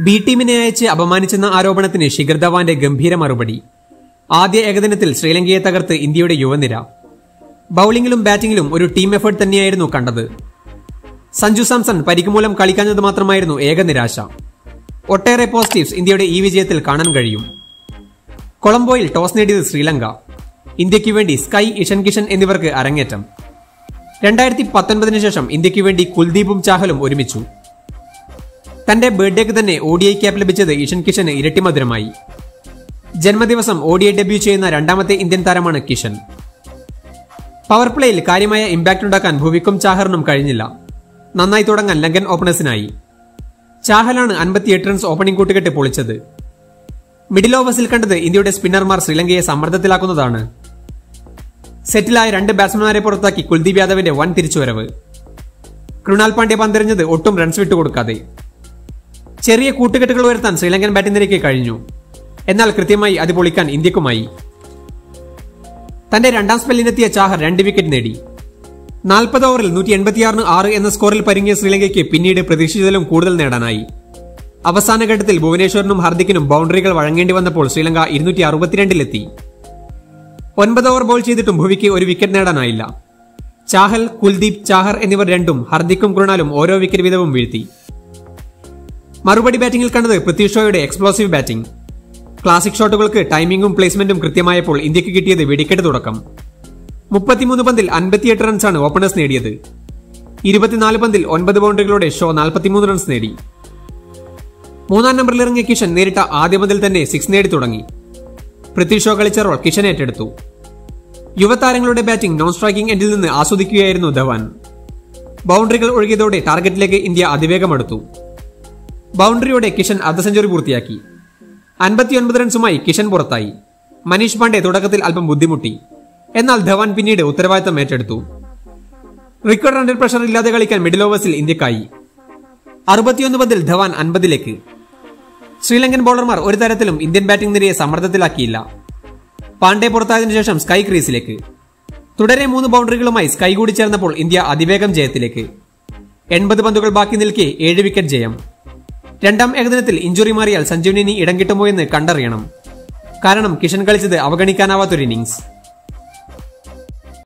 B ടീമിനെ അയച്ച് അപമാനിച്ചെന്ന ആരോപണത്തിന് ശിഖർ ധവാന്റെ ഗംഭീര മറുപടി ആദ്യ ഏകദിനത്തിൽ ശ്രീലങ്കയെ തകർത്ത് ഇന്ത്യയുടെ യുവനിര ബൌളിംഗിലും ബാറ്റിംഗിലും ഒരു ടീം എഫേർട്ട് തന്നെയായിരുന്നു കണ്ടത് സഞ്ജു സാംസൺ പരിക്ക് മൂലം കളിക്കാഞ്ഞത് മാത്രമായിരുന്നു ഏക നിരാശ ഒട്ടേറെ പോസിറ്റീവ്സ് ഇന്ത്യയുടെ ഈ വിജയത്തിൽ കാണാൻ കഴിയും കൊളംബോയിൽ ടോസ് നേടിയത് ശ്രീലങ്ക ഇന്ത്യയ്ക്ക് വേണ്ടി സ്കൈ ഇഷൻ കിഷൻ എന്നിവർക്ക് അരങ്ങേറ്റം രണ്ടായിരത്തി പത്തൊൻപതിനു ശേഷം ഇന്ത്യയ്ക്ക് വേണ്ടി കുൽദീപും ചാഹലും ഒരുമിച്ചു തന്റെ ബർത്ത്ഡേക്ക് തന്നെ ഒഡിഐ ക്യാപ്പ് ലഭിച്ചത് ഇഷൻ കിഷന് ഇരട്ടി മധുരമായി ജന്മദിവസം ഒഡിഐ ഡെബ്യൂ ചെയ്യുന്ന രണ്ടാമത്തെ ഇന്ത്യൻ താരമാണ് കിഷൻ പവർ പ്ലേയിൽ കാര്യമായ ഇമ്പാക്ട് ഉണ്ടാക്കാൻ ഭുവിക്കും ചാഹറിനും കഴിഞ്ഞില്ല നന്നായി തുടങ്ങാൻ ലങ്കൻ ഓപ്പണേഴ്സിനായി ചാഹലാണ് അൻപത്തിയെട്ട് റൺസ് ഓപ്പണിംഗ് കൂട്ടുകെട്ട് പൊളിച്ചത് മിഡിൽ ഓവേഴ്സിൽ കണ്ടത് ഇന്ത്യയുടെ സ്പിന്നർമാർ ശ്രീലങ്കയെ സമ്മർദ്ദത്തിലാക്കുന്നതാണ് സെറ്റിലായ രണ്ട് ബാറ്റ്സ്മാൻമാരെ പുറത്താക്കി കുൽദീപ് യാദവിന്റെ വൻ തിരിച്ചുവരവ് കൃണാൽ പാണ്ഡ്യ പന്തെറിഞ്ഞത് ഒട്ടും റൺസ് വിട്ടുകൊടുക്കാതെ ചെറിയ കൂട്ടുകെട്ടുകൾ ഉയർത്താൻ ശ്രീലങ്കൻ ബാറ്റിംഗ് നിരയ്ക്ക് കഴിഞ്ഞു എന്നാൽ കൃത്യമായി അത് പൊളിക്കാൻ ഇന്ത്യക്കുമായി തന്റെ രണ്ടാം സ്പെല്ലിനെത്തിയ ചാഹർ രണ്ട് വിക്കറ്റ് നേടി നാൽപ്പത് ഓവറിൽ നൂറ്റി എൺപത്തിയാറിന് ആറ് എന്ന സ്കോറിൽ പരുങ്ങിയ ശ്രീലങ്കയ്ക്ക് പിന്നീട് പ്രതീക്ഷിച്ചതിലും കൂടുതൽ നേടാനായി അവസാന ഘട്ടത്തിൽ ഭുവനേശ്വറിനും ഹർദിക്കിനും ബൗണ്ടറികൾ വഴങ്ങേണ്ടി വന്നപ്പോൾ ശ്രീലങ്ക ഇരുന്നൂറ്റി അറുപത്തിരണ്ടിലെത്തി ഒൻപത് ഓവർ ബോൾ ചെയ്തിട്ടും ഭുവിക്ക് ഒരു വിക്കറ്റ് നേടാനായില്ല ചാഹൽ കുൽദീപ് ചാഹർ എന്നിവർ രണ്ടും ഹർദിക്കും കൃണാലും ഓരോ വിക്കറ്റ് വീതവും വീഴ്ത്തി മറുപടി ബാറ്റിംഗിൽ കണ്ടത് പൃഥ്വി ഷോയുടെ എക്സ്പ്ലോസീവ് ബാറ്റിംഗ് ക്ലാസിക് ഷോട്ടുകൾക്ക് ടൈമിംഗും പ്ലേസ്മെന്റും കൃത്യമായപ്പോൾ ഇന്ത്യക്ക് കിട്ടിയത് വെടിക്കെട്ട് തുടക്കം മുപ്പത്തിമൂന്ന് പന്തിൽ അൻപത്തിയെട്ട് റൺസാണ് ഓപ്പണേഴ്സ് നേടിയത് ഇരുപത്തിനാല് പന്തിൽ ഒൻപത് ബൗണ്ടറികളോടെ ഷോ നാൽപ്പത്തിമൂന്ന് റൺസ് നേടി മൂന്നാം നമ്പറിൽ ഇറങ്ങിയ കിഷൻ നേരിട്ട ആദ്യ പന്തിൽ തന്നെ സിക്സ് നേടി തുടങ്ങി പൃഥ്വി ഷോ കളിച്ച റോൾ കിഷൻ ഏറ്റെടുത്തു യുവതാരങ്ങളുടെ ബാറ്റിംഗ് നോൺ സ്ട്രൈക്കിംഗ് എൻഡിൽ നിന്ന് ആസ്വദിക്കുകയായിരുന്നു ധവാൻ ബൗണ്ടറികൾ ഒഴുകിയതോടെ ടാർഗറ്റിലേക്ക് ഇന്ത്യ അതിവേഗമെടുത്തു ബൗണ്ടറിയോടെ കിഷൻ അർദ്ധ സെഞ്ചുറി പൂർത്തിയാക്കി അൻപത്തിയൊൻപത് റൺസുമായി കിഷൻ പുറത്തായി മനീഷ് പാണ്ഡെ തുടക്കത്തിൽ അല്പം ബുദ്ധിമുട്ടി എന്നാൽ ധവാൻ പിന്നീട് ഉത്തരവാദിത്തം ഏറ്റെടുത്തു റിക്കോർഡ് അണ്ടർ പ്രഷർ ഇല്ലാതെ കളിക്കാൻ മിഡിൽ ഓവേഴ്സിൽ ഇന്ത്യക്കായി അറുപത്തിയൊന്ന് പന്തിൽ ധവാൻ അൻപതിലേക്ക് ശ്രീലങ്കൻ ബൗളർമാർ ഒരു തരത്തിലും ഇന്ത്യൻ ബാറ്റിംഗ് നിരയെ സമ്മർദ്ദത്തിലാക്കിയില്ല പാണ്ഡെ പുറത്തായതിനു ശേഷം സ്കൈ ക്രീസിലേക്ക് തുടരെ മൂന്ന് ബൗണ്ടറികളുമായി സ്കൈ കൂടി ചേർന്നപ്പോൾ ഇന്ത്യ അതിവേഗം ജയത്തിലേക്ക് എൺപത് പന്തുകൾ ബാക്കി നിൽക്കെ ഏഴ് വിക്കറ്റ് ജയം രണ്ടാം ഏകദിനത്തിൽ ഇഞ്ചുറി മാറിയാൽ സഞ്ജുവിനി ഇടം കിട്ടുമോ എന്ന് കണ്ടറിയണം കാരണം കിഷൻ കളിച്ചത് അവഗണിക്കാനാവാത്തൊരു ഇന്നിംഗ്സ്